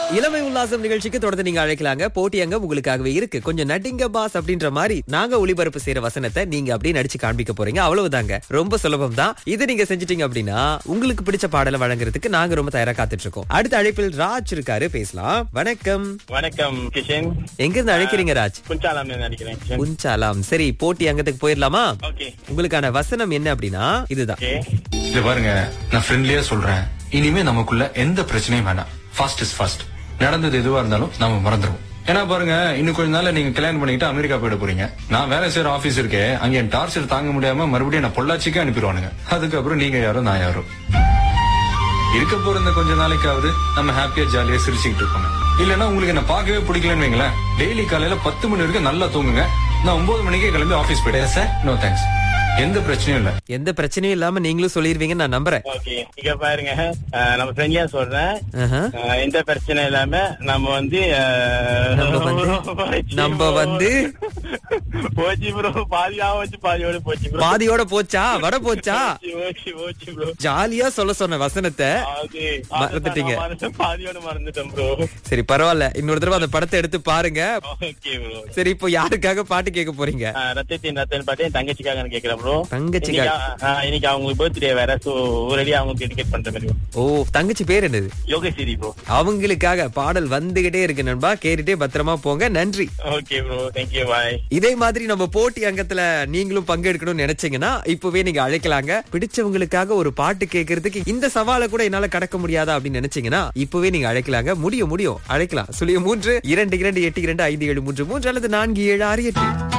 இளமை உல்லாசம் நிகழ்ச்சிக்கு தொடர்ந்து நீங்க அழைக்கலாங்க போட்டி அங்க உங்களுக்காகவே இருக்கு கொஞ்சம் நடிங்க பாஸ் அப்படின்ற மாதிரி நாங்க ஒளிபரப்பு செய்யற வசனத்தை நீங்க அப்படியே நடிச்சு காண்பிக்க போறீங்க அவ்வளவுதாங்க ரொம்ப சுலபம் தான் இதை நீங்க செஞ்சிட்டீங்க அப்படின்னா உங்களுக்கு பிடிச்ச பாடலை வழங்குறதுக்கு நாங்க ரொம்ப தயாரா காத்துட்டு இருக்கோம் அடுத்த அழைப்பில் ராஜ் இருக்காரு பேசலாம் வணக்கம் வணக்கம் கிஷன் எங்க இருந்து அழைக்கிறீங்க ராஜ் குஞ்சாலம் நினைக்கிறேன் கிஷன் உஞ்சாலாம் சரி போட்டி அங்கத்துக்கு போயிடலாமா ஓகே உங்களுக்கான வசனம் என்ன அப்படின்னா இதுதான் ஓகே இது பாருங்க நான் ஃப்ரெண்ட்லியா சொல்றேன் இனிமே நமக்குள்ள எந்த பிரச்சனையும் வேணாம் ஃபாஸ்ட் இஸ் ஃபாஸ்ட் நடந்தது எதுவா இருந்தாலும் நாம மறந்துருவோம் ஏன்னா பாருங்க இன்னும் கொஞ்ச நாள்ல நீங்க கல்யாணம் பண்ணிட்டு அமெரிக்கா போயிட போறீங்க நான் வேலை செய்யற ஆபீஸ் இருக்கே அங்க என் டார்ச்சர் தாங்க முடியாம மறுபடியும் நான் பொள்ளாச்சிக்கு அனுப்பிடுவானுங்க அதுக்கப்புறம் நீங்க யாரோ நான் யாரோ இருக்க போற இந்த கொஞ்ச நாளைக்காவது நம்ம ஹாப்பியா ஜாலியா சிரிச்சுக்கிட்டு இருப்போங்க இல்லன்னா உங்களுக்கு என்ன பார்க்கவே பிடிக்கலன்னு வைங்களேன் டெய்லி காலையில பத்து மணி வரைக்கும் நல்லா தூங்குங்க நான் ஒன்பது மணிக்கே கிளம்பி ஆபீஸ் போயிட்டேன் சார் நோ தேங்க்ஸ் எந்த பிரச்சனையும் இல்ல எந்த பிரச்சனையும் இல்லாம நீங்களும் சொல்லிருவீங்கன்னு நான் நம்புறேன் ஓகே இங்க பாருங்க அஹ், நம்ம ஃப்ரெண்ட்லியா சொல்றேன் ஆஹா. அஹ், எந்த பிரச்சனை இல்லாம நம்ம வந்து அஹ், நம்ம வந்து- நம்ம வந்து- போச்சு ப்ரோ பாதியா வச்சு பாதியோட போச்சு ப்ரோ பாதியோட போச்சா வட போச்சா போச்சு போச்சு ப்ரோ ஜாலியா சொல்ல சொன்ன வசனத்தை அது மறந்துட்டீங்க. நான் மறந்து- பாதியோட மறந்துட்டேன் ப்ரோ சரி பரவாயில்ல இன்னொரு தடவை அந்த படத்தை எடுத்து பாருங்க ஓகே ப்ரோ சரி இப்போ யாருக்காக பாட்டு கேட்க போறீங்க ரத்தத்தின் ரத்தன் பாட்டு என் தங்கச்சிக்காக நான் கேக்குறேன் ப்ரோ தங்கச்சிக்காக. இன்னைக்கு அவங்களுக்கு பர்த்டே வேற சோ ஒரேடி அவங்களுக்கு டெடிகேட் பண்ற மாதிரி ஓ தங்கச்சி பேர் என்னது யோகேஸ்வரி ப்ரோ அவங்களுக்காக பாடல் வந்துகிட்டே இருக்கு நண்பா கேட்டுட்டே பத்திரமா போங்க நன்றி ஓகே ப்ரோ தேங்க்யூ பாய் இதே மாதிரி நம்ம போட்டி அங்கத்துல நீங்களும் பங்கெடுக்கணும்னு நினைச்சீங்கன்னா இப்பவே நீங்க அழைக்கலாங்க பிடிச்சவங்களுக்காக ஒரு பாட்டு கேட்கறதுக்கு இந்த சவாலை கூட என்னால கடக்க முடியாதா அப்படின்னு நினைச்சீங்கன்னா இப்பவே நீங்க அழைக்கலாங்க முடியும் முடியும் அழைக்கலாம் சுழிய மூன்று இரண்டு இரண்டு எட்டு இரண்டு ஐந்து ஏழு மூன்று மூன்று அல்லது நான்கு ஏழு ஆறு எட்டு